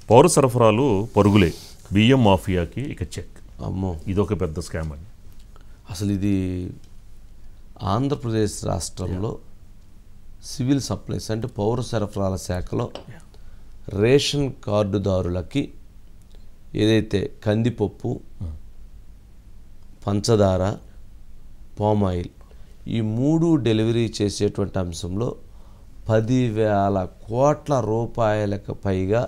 పౌర సరఫరాలు పరుగులే బియ్యం మాఫియాకి ఇక చెక్ అమ్మో ఇదొక పెద్ద స్కామ్ అని అసలు ఇది ఆంధ్రప్రదేశ్ రాష్ట్రంలో సివిల్ సప్లైస్ అంటే పౌర సరఫరాల శాఖలో రేషన్ కార్డుదారులకి ఏదైతే కందిపప్పు పంచదార పామాయిల్ ఈ మూడు డెలివరీ చేసేటువంటి అంశంలో పదివేల కోట్ల రూపాయలకు పైగా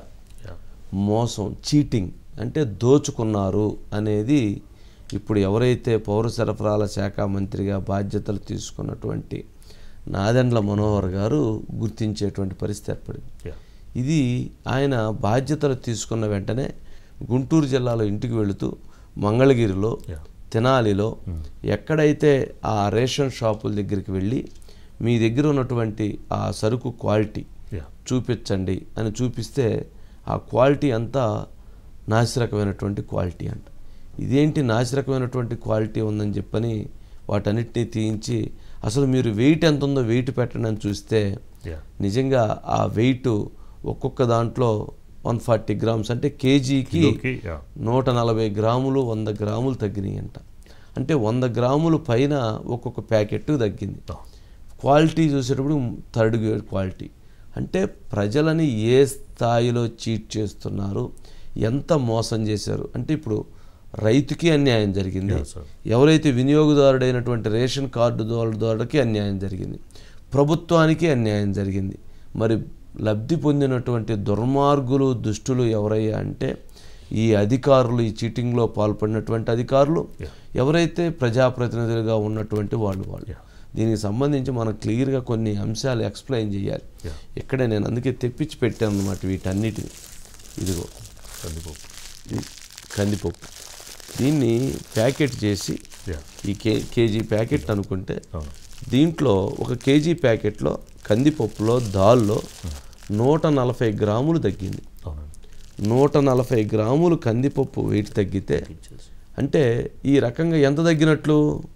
మోసం చీటింగ్ అంటే దోచుకున్నారు అనేది ఇప్పుడు ఎవరైతే పౌర సరఫరాల శాఖ మంత్రిగా బాధ్యతలు తీసుకున్నటువంటి నాదెండ్ల మనోహర్ గారు గుర్తించేటువంటి పరిస్థితి ఏర్పడింది Yeah. ఇది ఆయన బాధ్యతలు తీసుకున్న వెంటనే గుంటూరు జిల్లాలో ఇంటికి వెళుతూ మంగళగిరిలో Yeah. తెనాలిలో ఎక్కడైతే ఆ రేషన్ షాపుల దగ్గరికి వెళ్ళి మీ దగ్గర ఉన్నటువంటి ఆ సరుకు క్వాలిటీ Yeah. చూపించండి అని చూపిస్తే ఆ క్వాలిటీ అంతా నాసిరకమైనటువంటి క్వాలిటీ అంట ఇదేంటి నాసిరకమైనటువంటి క్వాలిటీ ఉందని చెప్పని వాటన్నిటినీ తీయించి అసలు మీరు వెయిట్ ఎంత ఉందో వెయిట్ పెట్టండి అని చూస్తే Yeah. నిజంగా ఆ వెయిట్ ఒక్కొక్క దాంట్లో వన్ ఫార్టీ గ్రామ్స్ అంటే కేజీకి కిలోకి, yeah. నూట నలభై గ్రాములు వంద గ్రాములు తగ్గినాయి అంట అంటే వంద గ్రాములు పైన ఒక్కొక్క ప్యాకెట్ తగ్గింది Oh. క్వాలిటీ చూసేటప్పుడు థర్డ్ గ్రేడ్ క్వాలిటీ అంటే ప్రజలని ఏ స్థాయిలో చీట్ చేస్తున్నారు ఎంత మోసం చేశారు అంటే ఇప్పుడు రైతుకి అన్యాయం జరిగింది Yeah, sir. ఎవరైతే వినియోగదారుడైనటువంటి రేషన్ కార్డు దారుడికి అన్యాయం జరిగింది ప్రభుత్వానికి అన్యాయం జరిగింది మరి లబ్ధి పొందినటువంటి దుర్మార్గులు దుష్టులు ఎవరయ్యా అంటే ఈ అధికారులు ఈ చీటింగ్లో పాల్పడినటువంటి అధికారులు Yeah. ఎవరైతే ప్రజాప్రతినిధులుగా ఉన్నటువంటి వాళ్ళు వాళ్ళు Yeah. దీనికి సంబంధించి మనం క్లియర్గా కొన్ని అంశాలు ఎక్స్ప్లెయిన్ చేయాలి Yeah. ఇక్కడే నేను అందుకే తెప్పించి పెట్టాను అనమాట వీటన్నిటిని ఇదిగో కందిపప్పు ఇది కందిపప్పు దీన్ని ప్యాకెట్ చేసి Yeah. ఈ కే కేజీ ప్యాకెట్ అనుకుంటే అవును దీంట్లో ఒక కేజీ ప్యాకెట్లో కందిపప్పులో దాల్లో నూట నలభై గ్రాములు తగ్గింది అవునండి నూట నలభై గ్రాములు కందిపప్పు వెయిట్ తగ్గితే ఇచ్చేసి. అంటే ఈ రకంగా ఎంత తగ్గినట్లు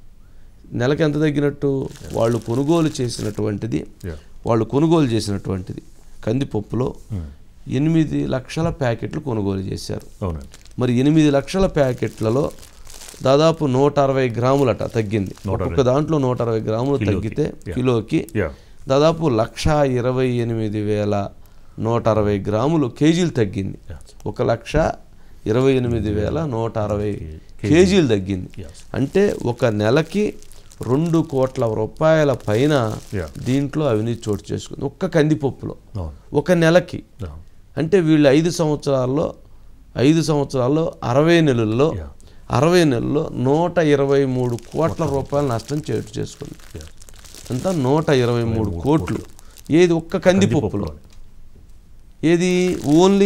నెలకు ఎంత తగ్గినట్టు వాళ్ళు కొనుగోలు చేసినటువంటిది Yeah. వాళ్ళు కొనుగోలు చేసినటువంటిది కందిపప్పులో ఎనిమిది లక్షల ప్యాకెట్లు కొనుగోలు చేశారు అవునండి మరి ఎనిమిది లక్షల ప్యాకెట్లలో దాదాపు నూట అరవై గ్రాములట తగ్గింది నూట అరవై. ఒక్కొక్క దాంట్లో నూట అరవై గ్రాములు కిలోకి. తగ్గితే Yeah. కిలోకి యా దాదాపు లక్ష ఇరవై ఎనిమిది వేల నూట అరవై గ్రాములు కేజీలు తగ్గింది Yeah. ఒక లక్ష ఇరవై ఎనిమిది వేల నూట అరవై కేజీలు తగ్గింది Yes. అంటే ఒక నెలకి రెండు కోట్ల రూపాయల పైన Yeah. దీంట్లో అవినీతి చోటు చేసుకుంది ఒక్క కందిపప్పులో అవును ఒక నెలకి అవును అంటే వీళ్ళు ఐదు సంవత్సరాల్లో ఐదు సంవత్సరాల్లో అరవై నెలల్లో Yeah. అరవై నెలల్లో నూట ఇరవై మూడు కోట్ల రూపాయల నష్టం చేటు చేసుకుంది Yeah. అంతా నూట ఇరవై మూడు కోట్లు ఏది ఒక్క కందిపప్పులో ఏది ఓన్లీ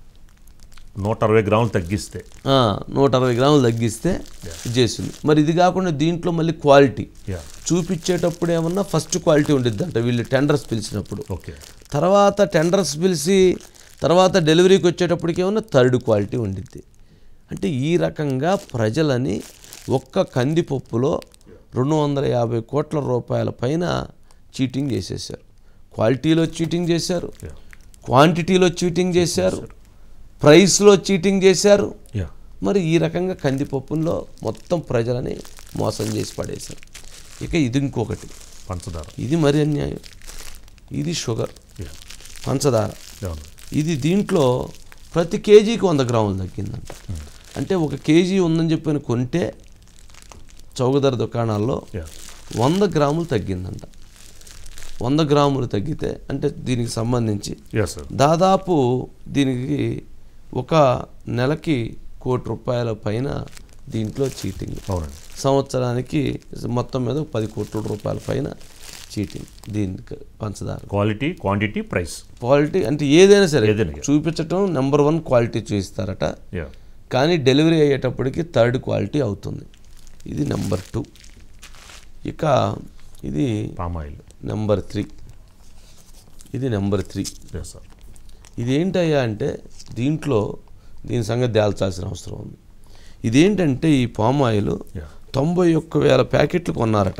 నూట అరవై గ్రాములు తగ్గిస్తే ఆ, నూట అరవై గ్రాములు తగ్గిస్తే ఇది చేసింది మరి ఇది కాకుండా దీంట్లో మళ్ళీ క్వాలిటీ యా చూపించేటప్పుడు ఏమన్నా ఫస్ట్ క్వాలిటీ ఉండిద్ది అంట వీళ్ళు టెండర్స్ పిలిచినప్పుడు ఓకే తర్వాత టెండర్స్ పిలిచి తర్వాత డెలివరీకి వచ్చేటప్పటికి ఏమన్నా థర్డ్ క్వాలిటీ ఉండిద్ది అంటే ఈ రకంగా ప్రజలని ఒక్క కందిపప్పులో రెండు వందల యాభై కోట్ల రూపాయల పైన చీటింగ్ చేసేసారు క్వాలిటీలో చీటింగ్ చేశారు యా క్వాంటిటీలో చీటింగ్ చేశారు ప్రైస్లో చీటింగ్ చేశారు యా మరి ఈ రకంగా కందిపప్పులో మొత్తం ప్రజలని మోసం చేసి పడేశారు ఇక ఇది ఇంకొకటి పంచదార ఇది మరి అన్యాయం ఇది షుగర్ యా పంచదార అవును ఇది దీంట్లో ప్రతి కేజీకి వంద గ్రాములు తగ్గిందంట అంటే ఒక కేజీ ఉందని చెప్పని కొంటే చౌకధర దుకాణాల్లో యా వంద గ్రాములు తగ్గిందంట వంద గ్రాములు తగ్గితే అంటే దీనికి సంబంధించి యా సార్ దాదాపు దీనికి ఒక నెలకి కోటి రూపాయల పైన దీంట్లో చీటింగ్ అవునండి సంవత్సరానికి మొత్తం మీద ఒక పది కోట్ల రూపాయల పైన చీటింగ్ దీనికి పంచదార క్వాలిటీ క్వాంటిటీ ప్రైస్ క్వాలిటీ అంటే ఏదైనా సరే ఏదైనా. చూపించటం నెంబర్ వన్ క్వాలిటీ చూపిస్తారట యా కానీ డెలివరీ అయ్యేటప్పటికి థర్డ్ క్వాలిటీ అవుతుంది ఇది నెంబర్ టూ ఇక ఇది పామ్ ఆయిల్ నెంబర్ త్రీ ఇది నెంబర్ త్రీ యా సార్ ఇదేంటయ్యా అంటే దీంట్లో దీని సంగతి తేల్చాల్సిన అవసరం ఉంది ఇదేంటంటే ఈ పామ్ ఆయిల్ యా తొంభై ఒక్క వేల ప్యాకెట్లు కొన్నారట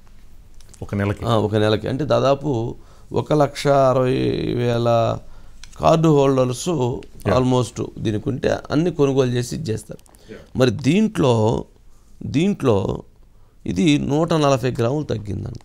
ఒక నెలకి ఆ, ఒక నెలకి అంటే దాదాపు ఒక లక్ష అరవై వేల కార్డు హోల్డర్స్ ఆల్మోస్ట్ దీనికి ఉంటే అన్ని కొనుగోలు చేసి ఇచ్చేస్తారు మరి దీంట్లో దీంట్లో ఇది నూట నలభై గ్రాములు తగ్గిందంట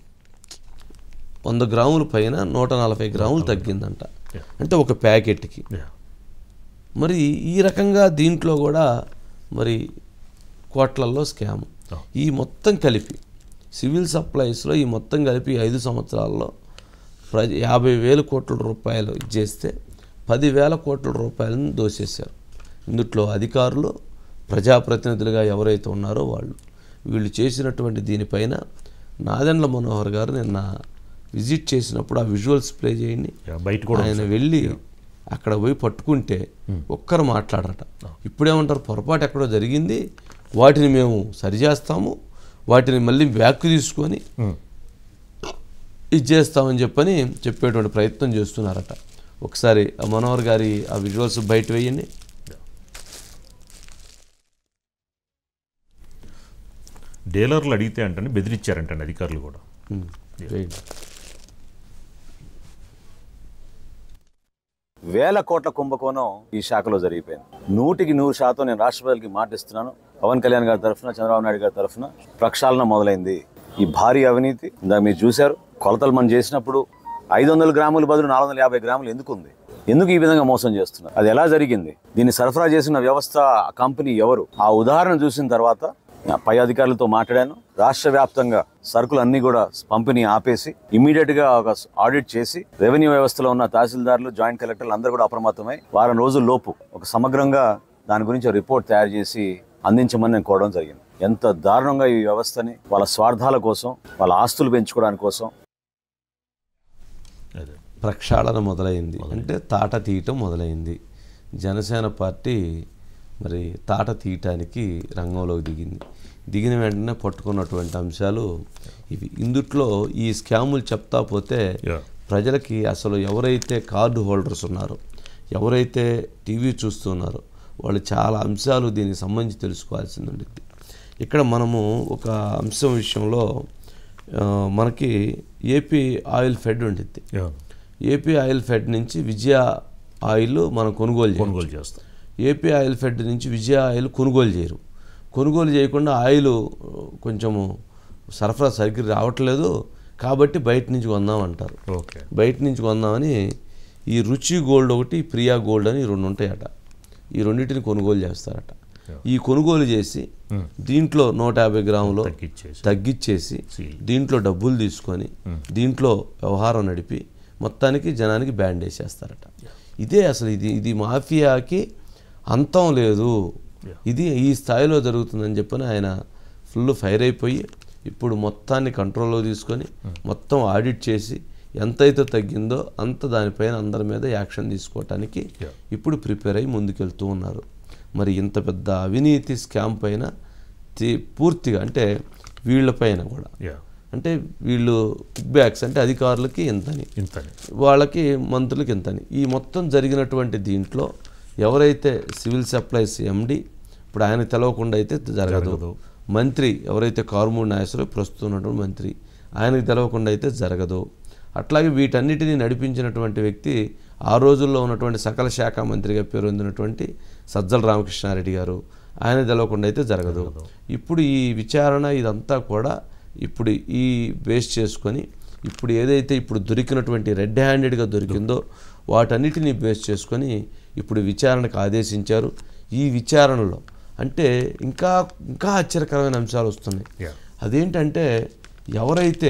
వంద గ్రాముల పైన నూట నలభై గ్రాములు తగ్గిందంట అంటే ఒక ప్యాకెట్కి Yeah. మరి ఈ రకంగా దీంట్లో కూడా మరి కోట్లల్లో స్కామ్ Oh. ఈ మొత్తం కలిపి సివిల్ సప్లైస్లో ఈ మొత్తం కలిపి ఐదు సంవత్సరాల్లో ప్రజ యాభై వేల కోట్ల రూపాయలు ఇచ్చేస్తే పదివేల కోట్ల రూపాయలను దోసేశారు ఇందుట్లో అధికారులు ప్రజాప్రతినిధులుగా ఎవరైతే ఉన్నారో వాళ్ళు వీళ్ళు చేసినటువంటి దీనిపైన నాదెండ్ల మనోహర్ గారు నిన్న విజిట్ చేసినప్పుడు ఆ విజువల్స్ ప్లే చేయండి Yeah, బయట కూడా ఆయన వెళ్ళి అక్కడ పోయి పట్టుకుంటే ఒక్కరు మాట్లాడరట ఇప్పుడేమంటారు పొరపాటు ఎక్కడో జరిగింది వాటిని మేము సరిచేస్తాము వాటిని మళ్ళీ బ్యాక్ తీసుకొని Hmm. ఇది చేస్తామని చెప్పని చెప్పేటువంటి ప్రయత్నం చేస్తున్నారట ఒకసారి ఆ మనోహర్ గారి ఆ విజువల్స్ బయట వేయండి డీలర్లు అడిగితే అంటే బెదిరించారంటండి అధికారులు కూడా ఉమ్, వేయండి వేల కోట్ల కుంభకోణం ఈ శాఖలో జరిగిపోయింది నూటికి నూరు శాతం నేను రాష్ట్రపతికి మాటిస్తున్నాను పవన్ కళ్యాణ్ గారి తరఫున చంద్రబాబు నాయుడు గారి తరఫున ప్రక్షాళన మొదలైంది ఈ భారీ అవినీతి ఇందా మీరు చూశారు కొలతలు మనం చేసినప్పుడు ఐదు వందల గ్రాముల బదులు నాలుగు వందల యాభై గ్రాములు ఎందుకు ఉంది ఎందుకు ఈ విధంగా మోసం చేస్తున్నారు అది ఎలా జరిగింది దీన్ని సరఫరా చేసిన వ్యవస్థ ఆ కంపెనీ ఎవరు ఆ ఉదాహరణ చూసిన తర్వాత పై అధికారులతో మాట్లాడాను రాష్ట్ర వ్యాప్తంగా సరుకులు అన్ని కూడా పంపిణీ ఆపేసి ఇమీడియట్ గా ఒక ఆడిట్ చేసి రెవెన్యూ వ్యవస్థలో ఉన్న తహసీల్దార్లు జాయింట్ కలెక్టర్లు అందరూ కూడా అప్రమత్తమై వారం రోజుల లోపు ఒక సమగ్రంగా దాని గురించి రిపోర్ట్ తయారు చేసి అందించమని నేను కోరడం జరిగింది ఎంత దారుణంగా ఈ వ్యవస్థని వాళ్ళ స్వార్థాల కోసం వాళ్ళ ఆస్తులు పెంచుకోవడానికి కోసం అదే ప్రక్షాళన మొదలైంది అంటే తాట తీయటం మొదలైంది జనసేన పార్టీ మరి తాట తీయటానికి రంగంలోకి దిగింది దిగిన వెంటనే పట్టుకున్నటువంటి అంశాలు ఇవి ఇందుట్లో ఈ స్కాములు చెప్తా పోతే Yeah. ప్రజలకి అసలు ఎవరైతే కార్డు హోల్డర్స్ ఉన్నారో ఎవరైతే టీవీ చూస్తున్నారో వాళ్ళు చాలా అంశాలు దీనికి సంబంధించి తెలుసుకోవాల్సింది ఉండిద్ది ఇక్కడ మనము ఒక అంశం విషయంలో ఆ, మనకి ఏపీ ఆయిల్ ఫెడ్ ఉండిద్ది Yeah. ఏపీ ఆయిల్ ఫెడ్ నుంచి విజయ ఆయిల్ మనం కొనుగోలు చేయాలి కొనుగోలు చేస్తాం ఏపీ ఆయిల్ ఫెడ్ నుంచి విజయ ఆయిల్ కొనుగోలు చేయరు కొనుగోలు చేయకుండా ఆయిల్ కొంచెము సరఫరా సరిగ్గా రావట్లేదు కాబట్టి బయట నుంచి కొందాం అంటారు ఓకే బయట నుంచి కొందామని ఈ రుచి గోల్డ్ ఒకటి ప్రియా గోల్డ్ అని రెండు ఉంటాయట ఈ రెండింటిని కొనుగోలు చేస్తారట ఈ కొనుగోలు చేసి దీంట్లో నూట యాభై గ్రాములు తగ్గిచ్చేసి తగ్గిచ్చేసి Seal. దీంట్లో డబ్బులు తీసుకొని దీంట్లో వ్యవహారం నడిపి మొత్తానికి జనానికి బ్యాండ్ వేసేస్తారట ఇదే అసలు ఇది ఇది మాఫియాకి అంతం లేదు ఇది ఈ స్థాయిలో జరుగుతుందని చెప్పని ఆయన ఫుల్ ఫైర్ అయిపోయి ఇప్పుడు మొత్తాన్ని కంట్రోల్లో తీసుకొని మొత్తం ఆడిట్ చేసి ఎంతైతే తగ్గిందో అంత దానిపైన అందరి మీద యాక్షన్ తీసుకోవటానికి Yeah. ఇప్పుడు ప్రిపేర్ అయ్యి ముందుకెళ్తూ ఉన్నారు మరి ఇంత పెద్ద అవినీతి స్కామ్ పైన తి- పూర్తిగా అంటే వీళ్ళపైన కూడా యా అంటే వీళ్ళు కిక్ బ్యాక్స్ అంటే అధికారులకి ఇంతని ఇంతని వాళ్ళకి మంత్రులకి ఇంతని ఈ మొత్తం జరిగినటువంటి దీంట్లో ఎవరైతే సివిల్ సప్లైస్ ఎండి ఇప్పుడు ఆయన తెలవకుండా అయితే జరగదు జరగదు. మంత్రి ఎవరైతే కారుమూడి నాగేశ్వరరావు ప్రస్తుతం ఉన్నటువంటి మంత్రి ఆయనకి తెలవకుండా అయితే జరగదు అట్లాగే వీటన్నిటిని నడిపించినటువంటి వ్యక్తి ఆ రోజుల్లో ఉన్నటువంటి సకల శాఖ మంత్రిగా పేరొందినటువంటి సజ్జల రామకృష్ణారెడ్డి గారు ఆయన తెలవకుండా అయితే జరగదు ఇప్పుడు ఈ విచారణ ఇదంతా కూడా ఇప్పుడు ఈ బేస్ చేసుకొని ఇప్పుడు ఏదైతే ఇప్పుడు దొరికినటువంటి రెడ్ హ్యాండెడ్గా దొరికిందో వాటన్నిటిని బేస్ చేసుకొని ఇప్పుడు విచారణకు ఆదేశించారు ఈ విచారణలో అంటే ఇంకా ఇంకా ఆశ్చర్యకరమైన అంశాలు వస్తున్నాయి Yeah. అదేంటంటే ఎవరైతే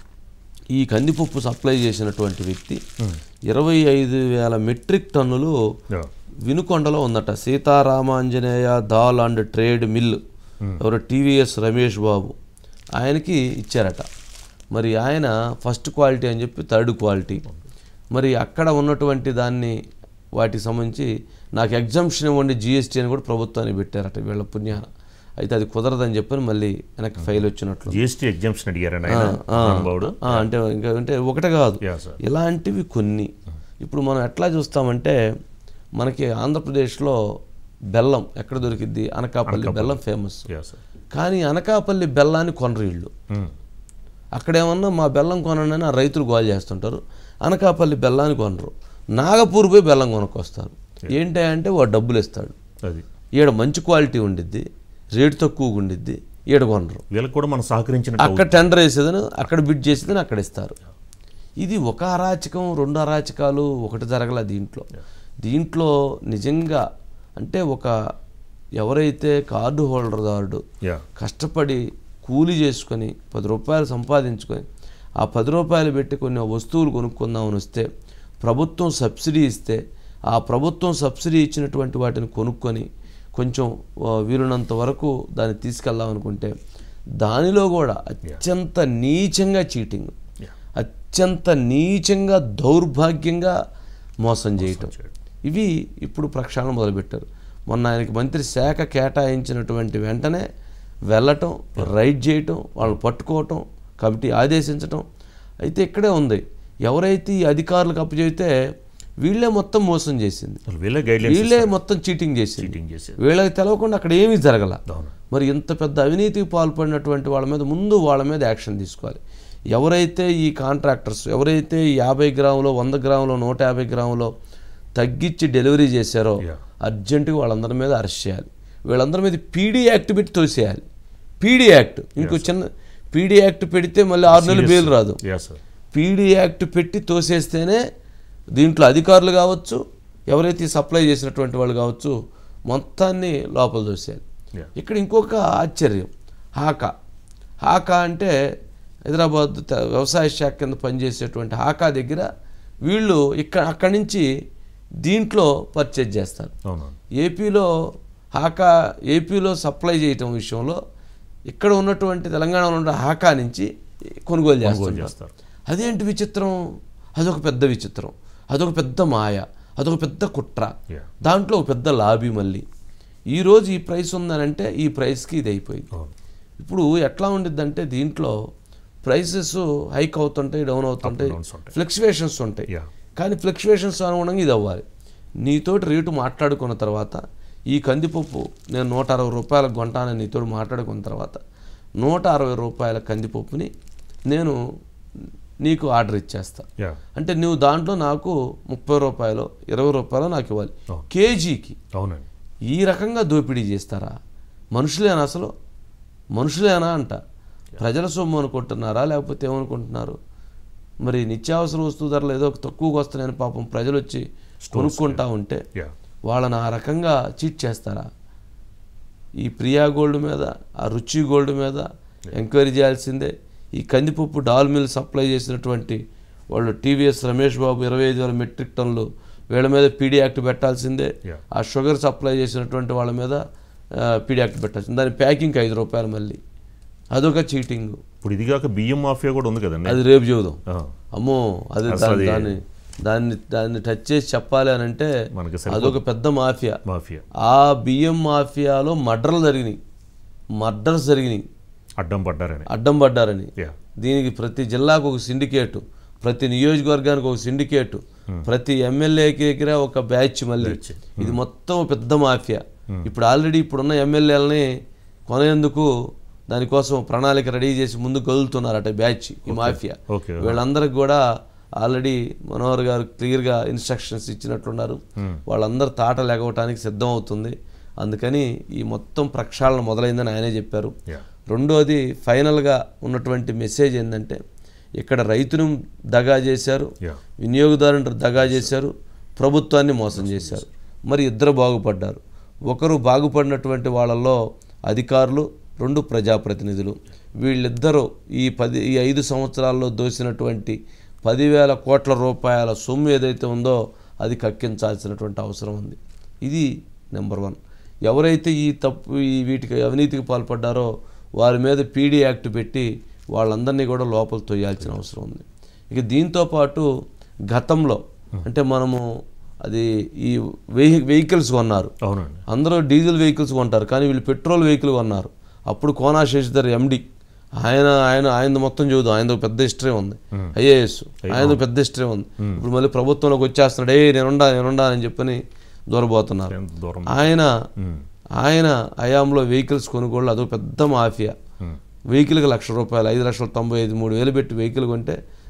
ఈ కందిపప్పు సప్లై చేసినటువంటి వ్యక్తి ఇరవై ఐదు వేల మెట్రిక్ టన్నులు యా వినుకొండలో ఉందట Seetharamanjaneya dal and trade mill ఎవరో టీవీఎస్ రమేష్ బాబు ఆయనకి ఇచ్చారట మరి ఆయన ఫస్ట్ క్వాలిటీ అని చెప్పి థర్డ్ క్వాలిటీ మరి అక్కడ ఉన్నటువంటి దాన్ని వాటికి సంబంధించి నాకు ఎగ్జామ్షన్ ఇవ్వండి జిఎస్టీ అని కూడా ప్రభుత్వాన్ని పెట్టారట వీళ్ళ పుణ్యాన అయితే అది కుదరదని చెప్పని మళ్ళీ వెనక్కి ఫైల్ వచ్చినట్లు జిఎస్టీ ఎగ్జామ్షన్ అడిగారండి ఆయన ఆ, మహానుభావుడు ఆ, అంటే ఇంకా అంటే ఒకటే కాదు యా సార్ ఇలాంటివి కొన్ని ఇప్పుడు మనం ఎట్లా చూస్తామంటే మనకి ఆంధ్రప్రదేశ్లో బెల్లం ఎక్కడ దొరికిద్ది అనకాపల్లి బెల్లం ఫేమస్ యా సార్ కానీ అనకాపల్లి బెల్లాన్ని కొనరు వీళ్ళు అక్కడేమన్నా మా బెల్లం కొనండి అని ఆ రైతులు గోల్ చేస్తుంటారు అనకాపల్లి బెల్లాన్ని కొనరు నాగపూర్ పోయి బెల్లం కొనుక్కొస్తారు ఏంటి అంటే వాడు డబ్బులు ఇస్తాడు అది ఈడ మంచి క్వాలిటీ ఉండిద్ది రేటు తక్కువగా ఉండిద్ది ఈడ కొనరు వీళ్ళకి కూడా మనం సహకరించిన అక్కడ టెండర్ వేసేదని అక్కడ బిడ్ చేసేదని అక్కడ ఇస్తారు ఇది ఒక అరాచకం రెండు అరాచకాలు ఒకటి జరగల దీంట్లో దీంట్లో నిజంగా అంటే ఒక ఎవరైతే కార్డు హోల్డర్దారుడు యా కష్టపడి కూలి చేసుకొని పది రూపాయలు సంపాదించుకొని ఆ పది రూపాయలు పెట్టి కొన్ని వస్తువులు కొనుక్కుందామని వస్తే ప్రభుత్వం సబ్సిడీ ఇస్తే ఆ ప్రభుత్వం సబ్సిడీ ఇచ్చినటువంటి వాటిని కొనుక్కొని కొంచెం ఆ, వీలున్నంత వరకు దాన్ని తీసుకెళ్దామనుకుంటే దానిలో కూడా అత్యంత నీచంగా చీటింగ్ Yeah. అత్యంత నీచంగా దౌర్భాగ్యంగా మోసం చేయటం ఇవి ఇప్పుడు ప్రక్షాళన మొదలుపెట్టారు మొన్న ఆయనకి మంత్రి శాఖ కేటాయించినటువంటి వెంటనే వెళ్ళటం రైడ్ చేయటం వాళ్ళని పట్టుకోవటం కమిటీ ఆదేశించటం అయితే ఇక్కడే ఉంది ఎవరైతే ఈ అధికారులకు అప్పచెబితే వీళ్ళే మొత్తం మోసం చేసింది అసలు వీళ్ళే గైడ్లైన్స్ వీళ్ళే మొత్తం చీటింగ్ చేసింది చీటింగ్ చేసేది వీళ్ళకి తెలవకుండా అక్కడ ఏమీ జరగల అవును మరి ఇంత పెద్ద అవినీతికి పాల్పడినటువంటి వాళ్ళ మీద ముందు వాళ్ళ మీద యాక్షన్ తీసుకోవాలి ఎవరైతే ఈ కాంట్రాక్టర్స్ ఎవరైతే ఈ యాభై గ్రాములో వంద గ్రాములో నూట యాభై గ్రాములో తగ్గించి డెలివరీ చేశారో Yeah. అర్జెంటుగా వాళ్ళందరి మీద అరెస్ట్ చేయాలి వీళ్ళందరి మీద పీడీ యాక్ట్ పెట్టి తోసేయాలి పీడీ యాక్ట్ ఇంకో చిన్న పీడీ యాక్ట్ పెడితే మళ్ళీ ఆరు నెలలు బెయిల్ రాదు యా సార్ పీడీ యాక్ట్ పెట్టి తోసేస్తేనే దీంట్లో అధికారులు కావచ్చు ఎవరైతే ఈ సప్లై చేసినటువంటి వాళ్ళు కావచ్చు మొత్తాన్ని లోపల తోసేయాలి Yeah. ఇక్కడ ఇంకొక ఆశ్చర్యం హాకా హాకా అంటే హైదరాబాద్ త- వ్యవసాయ శాఖ కింద పనిచేసేటువంటి హాకా దగ్గర వీళ్ళు ఇక్కడ అక్కడి నుంచి దీంట్లో పర్చేజ్ చేస్తారు అవునవును ఏపీలో హాకా ఏపీలో సప్లై చేయటం విషయంలో ఇక్కడ ఉన్నటువంటి తెలంగాణలో ఉన్న హాకా నుంచి కొనుగోలు చేస్తారు చేస్తారు అదేంటి విచిత్రం అదొక పెద్ద విచిత్రం అదొక పెద్ద మాయ అదొక పెద్ద కుట్ర Yeah. దాంట్లో ఒక పెద్ద లాబీ మళ్ళీ ఈరోజు ఈ ప్రైస్ ఉందనంటే ఈ ప్రైస్కి ఇది అయిపోయింది అవును ఇప్పుడు ఎట్లా ఉండిద్దంటే దీంట్లో ప్రైసెస్ హైక్ అవుతుంటాయి డౌన్ అవుతుంటాయి downs ఉంటాయి. ఫ్లక్చువేషన్స్ ఉంటాయి Yeah. కానీ ఫ్లక్చువేషన్స్ అనుగుణంగా ఇది అవ్వాలి నీతోటి రేటు మాట్లాడుకున్న తర్వాత ఈ కందిపప్పు నేను నూట అరవై రూపాయలకు కొంటానని నీతో మాట్లాడుకున్న తర్వాత నూట అరవై రూపాయల కందిపప్పుని నేను నీకు ఆర్డర్ ఇచ్చేస్తా యా అంటే నువ్వు దాంట్లో నాకు ముప్పై రూపాయలు ఇరవై రూపాయలు నాకు ఇవ్వాలి అవును. కేజీకి అవునండి ఈ రకంగా దోపిడీ చేస్తారా మనుషులేనా అసలు మనుషులేనా అంట ప్రజల సొమ్ము అనుకుంటున్నారా లేకపోతే ఏమనుకుంటున్నారు మరి నిత్యావసర వస్తువు ధరలు ఏదో తక్కువగా వస్తున్నాయని పాపం ప్రజలు వచ్చి కొనుక్కుంటా ఉంటే యా వాళ్ళని ఆ రకంగా చీట్ చేస్తారా ఈ ప్రియా గోల్డ్ మీద ఆ రుచి గోల్డ్ మీద ఎంక్వైరీ చేయాల్సిందే ఈ కందిపప్పు డాల్ మిల్ సప్లై చేసినటువంటి వాళ్ళు టీవీఎస్ రమేష్ బాబు ఇరవై ఐదు వేల మెట్రిక్ టన్నులు వీళ్ళ మీద పీడీ యాక్ట్ పెట్టాల్సిందే Yeah. ఆ షుగర్ సప్లై చేసినటువంటి వాళ్ళ మీద పీడీ యాక్ట్ పెట్టాల్సింది దాని ప్యాకింగ్కి ఐదు రూపాయలు మళ్ళీ అదొక చీటింగ్ ఇప్పుడు ఇది కాక బియ్యం మాఫియా కూడా ఉంది కదండి అది రేపు చూద్దాం ఆ, అమ్మో అది అసలు దాన్ని అది- దాన్ని దాన్ని దాన్ని టచ్ చేసి చెప్పాలి అని అంటే మనకి సరిపోదు. అదొక పెద్ద మాఫియా మాఫియా ఆ బియ్యం మాఫియాలో మర్డర్లు జరిగినాయి మర్డర్స్ జరిగినాయి అడ్డం పడ్డారని అడ్డం పడ్డారని యా దీనికి ప్రతి జిల్లాకు ఒక సిండికేటు ప్రతి నియోజకవర్గానికి ఒక సిండికేటు ప్రతి ఎమ్మెల్యేకి దగ్గర ఒక బ్యాచ్ మళ్ళీ Batch. ఇది మొత్తం పెద్ద మాఫియా ఇప్పుడు ఆల్రెడీ ఇప్పుడున్న ఎమ్మెల్యేలని కొనేందుకు దానికోసం ప్రణాళిక రెడీ చేసి ముందు కదులుతున్నారట బ్యాచ్ ఈ మాఫియా ఓకే వీళ్ళందరికి కూడా ఆల్రెడీ మనోహర్ గారు క్లియర్గా ఇన్స్ట్రక్షన్స్ ఇచ్చినట్లున్నారు వాళ్ళందరూ తాట లేకపోవటానికి సిద్ధం అవుతుంది అందుకని ఈ మొత్తం ప్రక్షాళన మొదలైందని ఆయనే చెప్పారు యా రెండోది ఫైనల్గా ఉన్నటువంటి మెసేజ్ ఏంటంటే ఇక్కడ రైతును దగా చేశారు యా వినియోగదారుని దగా చేశారు ప్రభుత్వాన్ని మోసం చేశారు మరి ఇద్దరు బాగుపడ్డారు ఒకరు బాగుపడినటువంటి వాళ్ళల్లో అధికారులు రెండు ప్రజాప్రతినిధులు వీళ్ళిద్దరూ ఈ పది ఈ ఐదు సంవత్సరాల్లో దోసినటువంటి పదివేల కోట్ల రూపాయల సొమ్ము ఏదైతే ఉందో అది కక్కించాల్సినటువంటి అవసరం ఉంది ఇది నెంబర్ వన్ ఎవరైతే ఈ తప్పు ఈ వీటికి అవినీతికి పాల్పడ్డారో వారి మీద పీడీ యాక్ట్ పెట్టి వాళ్ళందరినీ కూడా లోపల తొయ్యాల్సిన అవసరం ఉంది ఇక దీంతో పాటు గతంలో అంటే మనము అది ఈ వెహి వెహికల్స్ కొన్నారు అవునండి అందరూ డీజిల్ వెహికల్స్ కొంటారు కానీ వీళ్ళు పెట్రోల్ వెహికల్ కొన్నారు అప్పుడు కోనా శశిధర్ ఎండి ఆయన ఆయన ఆయన మొత్తం చూద్దాం ఆయన పెద్ద హిస్టరీ ఉంది ఐఏఎస్ ఆయన పెద్ద హిస్టరీ ఉంది ఇప్పుడు మళ్ళీ ప్రభుత్వంలోకి వచ్చేస్తున్నాడు ఏ నేనుండా నేనుండా అని చెప్పని దూరబోతున్నారు ఎంత దూరం ఆయన ఉమ్, ఆయన హయాంలో వెహికల్స్ కొనుగోళ్ళు అదొక పెద్ద మాఫియా ఉమ్, వెహికల్కి లక్ష రూపాయలు ఐదు లక్షల తొంభై ఐదు మూడు వేలు పెట్టి వెహికల్ కొంటే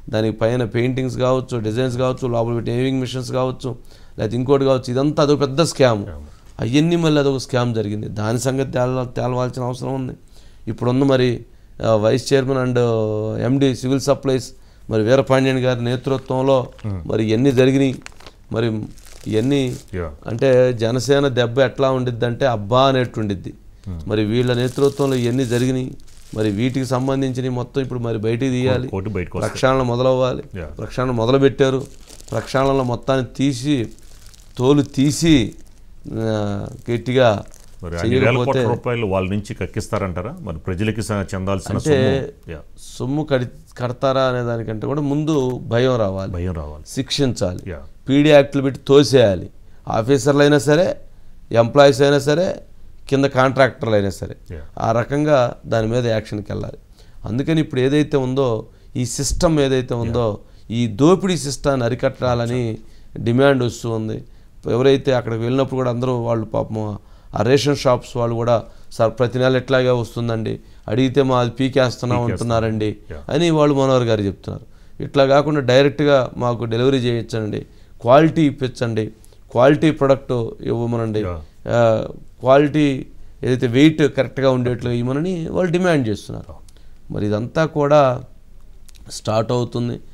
దానికి పైన పెయింటింగ్స్ కావచ్చు డిజైన్స్ కావచ్చు లోపల పెట్టి ఏవింగ్ మిషన్స్ కావచ్చు లేకపోతే ఇంకోటి కావచ్చు ఇదంతా అదొక పెద్ద స్కామ్ అవన్నీ మళ్ళీ అదొక స్కామ్ జరిగింది దాని సంగతి తేల తేలవాల్సిన అవసరం ఉంది ఇప్పుడున్న మరి ఆ, vice chairman and MD civil supplies మరి వీరపాండ్యన్ గారి నేతృత్వంలో మరి ఇవన్నీ జరిగినాయి మరి ఇవన్నీ యా అంటే జనసేన దెబ్బ ఎట్లా ఉండిద్ది అంటే అబ్బా అనేట్టు ఉండిద్ది మరి వీళ్ళ నేతృత్వంలో ఇవన్నీ జరిగినాయి మరి వీటికి సంబంధించినవి మొత్తం ఇప్పుడు మరి బయటికి తీయాలి కోర్టు బయటకు వస్తుంది ప్రక్షాళన మొదలవ్వాలి Yeah. ప్రక్షాళన మొదలుపెట్టారు ప్రక్షాళనలో మొత్తాన్ని తీసి తోలు తీసి ఆ, గట్టిగా మరి అన్ని వేల చేయకపోతే కోట్ల రూపాయలు వాళ్ళ నుంచి కక్కిస్తారంటారా మరి ప్రజలకి స- చెందాల్సిన అంటే సొమ్ము యా, సొమ్ము కడి కడతారా అనే దానికంటే కూడా ముందు భయం రావాలి భయం రావాలి శిక్షించాలి యా పీడీ యాక్టులు పెట్టి తోసేయాలి ఆఫీసర్లు అయినా సరే ఎంప్లాయీస్ అయినా సరే కింద కాంట్రాక్టర్లు అయినా సరే Yeah. ఆ రకంగా దాని మీద యాక్షన్కి వెళ్ళాలి అందుకని ఇప్పుడు ఏదైతే ఉందో ఈ సిస్టమ్ ఏదైతే ఉందో ఈ దోపిడీ సిస్టాన్ని అరికట్టాలని డిమాండ్ వస్తూ ఉంది ఎవరైతే అక్కడికి వెళ్ళినప్పుడు కూడా అందరూ వాళ్ళు పాపం ఆ రేషన్ షాప్స్ వాళ్ళు కూడా సార్ ప్రతి నెల ఎట్లాగే వస్తుందండి అడిగితే మా అది పీకేస్తున్నాం అంటున్నారండి Yeah. అని వాళ్ళు మనోహర్ గారు చెప్తున్నారు ఇట్లా కాకుండా డైరెక్ట్గా మాకు డెలివరీ చేయించండి క్వాలిటీ ఇప్పించండి క్వాలిటీ ప్రొడక్ట్ ఇవ్వమనండి Yeah. ఆ, క్వాలిటీ ఏదైతే వెయిట్ కరెక్ట్గా ఉండేట్లు ఇవ్వమని వాళ్ళు డిమాండ్ చేస్తున్నారు మరి ఇదంతా కూడా స్టార్ట్ అవుతుంది